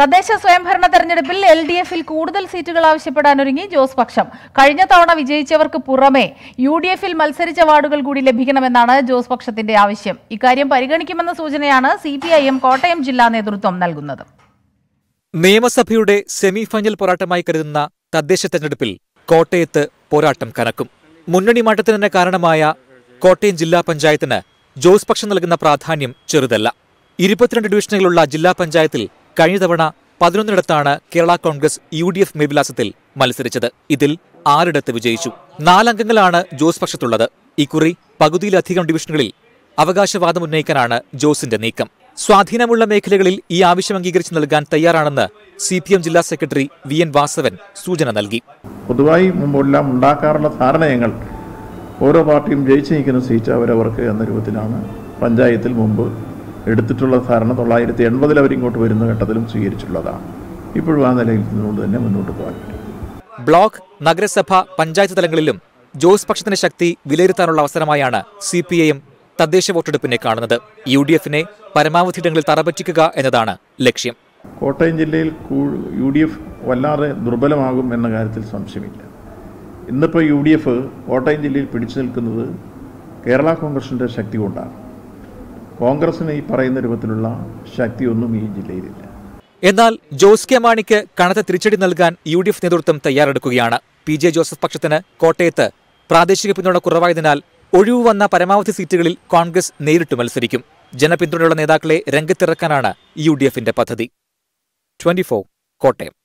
തദ്ദേശ സ്വയംഭരണ തെരഞ്ഞെടുപ്പിൽ എൽ ഡി എഫിൽ കൂടുതൽ സീറ്റുകൾ ആവശ്യപ്പെടാനൊരുങ്ങി ജോസ് പക്ഷം കഴിഞ്ഞ തവണ വിജയിച്ചവർക്ക് പുറമെ യു ഡി എഫിൽ മത്സരിച്ച വാർഡുകൾ കൂടി ലഭിക്കണമെന്നാണ് ജോസ് പക്ഷത്തിന്റെ ആവശ്യം ഇക്കാര്യം പരിഗണിക്കുമെന്ന സൂചനയാണ് സി കോട്ടയം ജില്ലാ നേതൃത്വം നൽകുന്നത് നിയമസഭയുടെ സെമി ഫൈനൽ പോരാട്ടമായി കരുതുന്ന തദ്ദേശ തെരഞ്ഞെടുപ്പിൽ കോട്ടയത്ത് പോരാട്ടം കനക്കും മുന്നണി മാറ്റത്തിന് തന്നെ കാരണമായ കോട്ടയം ജില്ലാ പഞ്ചായത്തിന് ജോസ് പക്ഷം നൽകുന്ന പ്രാധാന്യം ചെറുതല്ല ഇരുപത്തിരണ്ട് ഡിവിഷനുകളുള്ള ജില്ലാ പഞ്ചായത്തിൽ കഴിഞ്ഞ തവണ പതിനൊന്നിടത്താണ് Kerala Congress U D F മേൽവിലാസത്തിൽ മത്സരിച്ചത് ഇതിൽ ആറിടത്ത് വിജയിച്ചു നാലംഗങ്ങളാണ് ജോസ് പക്ഷത്തുള്ളത് ഇക്കുറി പകുതിയിലധികം ഡിവിഷനുകളിൽ അവകാശവാദം ഉന്നയിക്കാനാണ് ജോസിന്റെ നീക്കം സ്വാധീനമുള്ള മേഖലകളിൽ ഈ ആവശ്യം അംഗീകരിച്ച് നൽകാൻ തയ്യാറാണെന്ന് സി പി എം ജില്ലാ സെക്രട്ടറി വി എൻ വാസവൻ സൂചന നൽകി പൊതുവായി മുമ്പെല്ലാം ഉണ്ടാക്കാറുള്ള ധാരണ ഞങ്ങൾ ഓരോ പാർട്ടിയും ജയിച്ചു നിൽക്കുന്ന സീറ്റ് അവരവർക്ക് എന്ന രൂപത്തിലാണ് പഞ്ചായത്തിൽ മുമ്പ് എടുത്തിട്ടുള്ള ധാരണ തൊള്ളായിരത്തി എൺപതിൽ അവരിങ്ങോട്ട് വരുന്ന ഘട്ടത്തിലും സ്വീകരിച്ചിട്ടുള്ളതാണ് ഇപ്പോഴും ആ നിലയിൽ നിന്നുകൊണ്ട് തന്നെ മുന്നോട്ട് പോകാൻ പറ്റും ബ്ലോക്ക് നഗരസഭ പഞ്ചായത്ത് തലങ്ങളിലും ജോസ് പക്ഷത്തിന്റെ ശക്തി വിലയിരുത്താനുള്ള അവസരമായാണ് സി പി ഐ എം തദ്ദേശ വോട്ടെടുപ്പിനെ കാണുന്നത് യു ഡി എഫിനെ പരമാവധി ഇടങ്ങളിൽ തറപറ്റിക്കുക എന്നതാണ് ലക്ഷ്യം കോട്ടയം ജില്ലയിൽ യു ഡി എഫ് വല്ലാതെ ദുർബലമാകും എന്ന കാര്യത്തിൽ സംശയമില്ല ഇന്നിപ്പോൾ യു ഡി എഫ് കോട്ടയം ജില്ലയിൽ പിടിച്ചു നിൽക്കുന്നത് കേരള കോൺഗ്രസിൻ്റെ ശക്തി കൊണ്ടാണ് കോൺഗ്രസിന് ഈ പറയുന്ന രൂപത്തിലുള്ള ശക്തിയൊന്നും ഈ ജില്ലയിലില്ല എന്നാൽ ജോസ് കെ മാണിക്ക് കനത്ത തിരിച്ചടി നൽകാൻ യു ഡി എഫ് നേതൃത്വം തയ്യാറെടുക്കുകയാണ് പി ജെ ജോസഫ് പക്ഷത്തിന് കോട്ടയത്ത് പ്രാദേശിക പിന്തുണ കുറവായതിനാൽ ഒഴിവു വന്ന പരമാവധി സീറ്റുകളിൽ കോൺഗ്രസ് നേരിട്ട് മത്സരിക്കും ജനപിന്തുണയുള്ള നേതാക്കളെ രംഗത്തിറക്കാനാണ് യു ഡി എഫിന്റെ പദ്ധതി ട്വന്റി കോട്ടയം